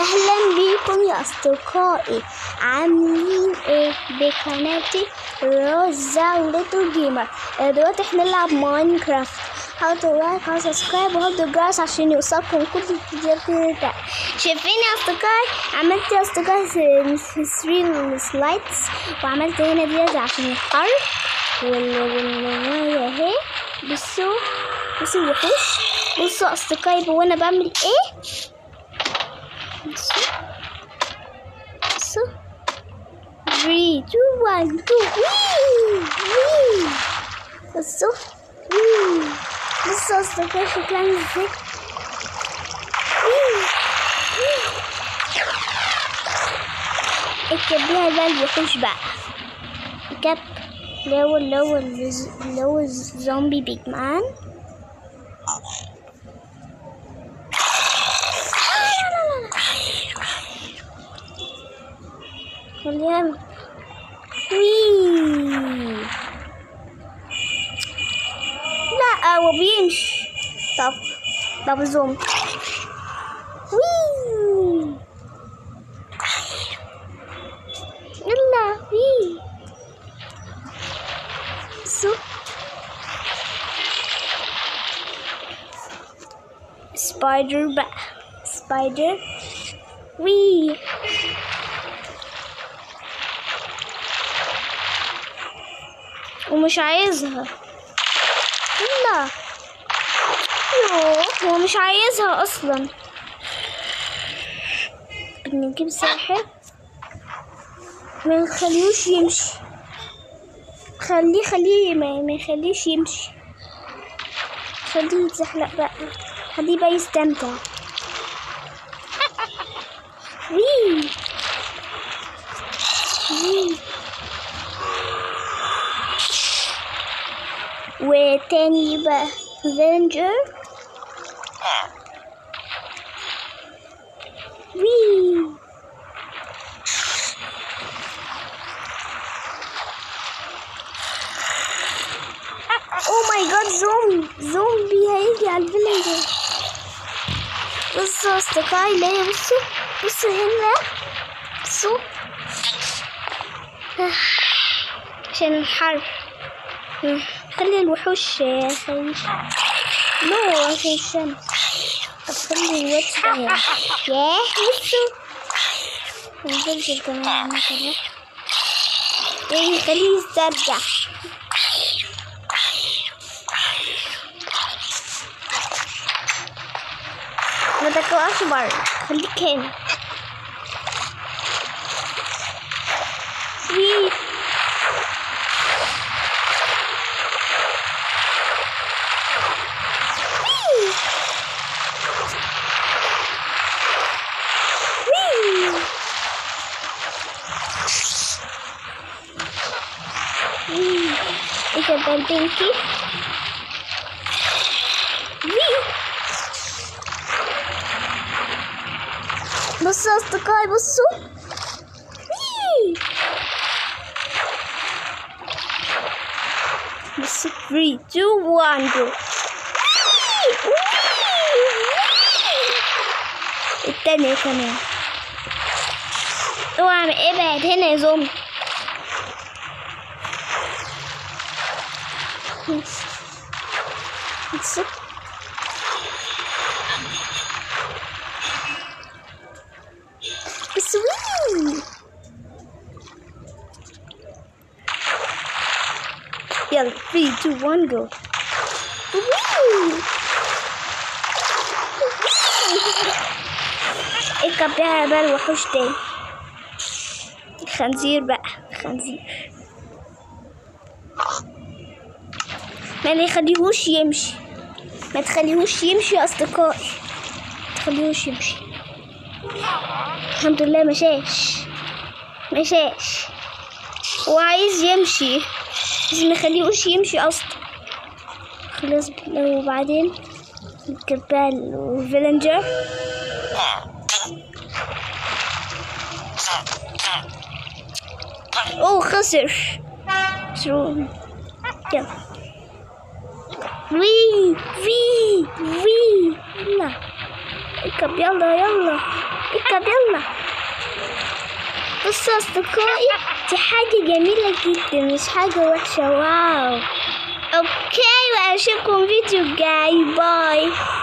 اهلا بيكم يا اصدقائي عاملين ايه بقناتي روزا وليتل جيمر آه، دلوقتي احنا نلعب ماينكرافت حطوا لايك او سبسكرايب وحطوا الجرس عشان يوصلكم كل الفيديوهات بتاعتي شايفين يا اصدقائي عملت يا اصدقائي 3 سلايدز وعملت هنا ديت عشان الحر والمية اهي بصوا بصوا الوحوش بصوا اصدقائي وانا بعمل ايه بصوا بصوا 3 2 1 2 وي وي بصوا وي بصوا اصدقائي شكلها عامل ازاي وي وي اكتبيها بقى الوحوش بقى كاب اللي هو اللي هو اللي هو الزومبي بيج مان خليها وي لا هو بيمشي طب طب زوم وي يلا وي سو سبايدر بقى سبايدر وي ومش عايزها لا يوه هو مش عايزها اصلا نجيب ساحر ما نخليهوش يمشي خليه خليه ما, ما يخليش يمشي خليه يتزحلق بقى خليه بقى يستمتع وي وي وتاني بقى فينجر وي او ماي جاد زوم زومبي هيجي على الفيلنجر بصوا اصدقائي ليه بصوا بصوا هنا بصوا آه، عشان الحر آه، خلي الوحوش آه، خلي نو عشان الشمس طب خلي الواتس ده ياه بصوا الفيلنجر كمان مثلا يعني خليه يسترجع ما تطلعش بره خليك هنا وي وي. وي. وي. ايه ده البنكي وي بصوا أصدقائي بصوا وي. بصوا 3 2 1 جو وي. وي. التانية كمان اوعى ابعد هنا يا زومبي بصوا بس وي يلا 3 2 1 جو اركب بيها بقى الوحوش تاني خنزير بقى خنزير ما يخليهوش يمشي ما تخليهوش يمشي يا اصدقائي ما تخليهوش يمشي الحمد لله مشاش مشاش هو عايز يمشي بس ما يخليهوش يمشي اصلا خلاص بالله وبعدين نركب بقى الفيلنجر اوه خسر خسروا يلا وي وي وي لا اركب يلا يلا اركب يلا بصوا أصدقائي دي حاجة جميلة جدا مش حاجة وحشة واو اوكي واشوفكم فيديو جاي باي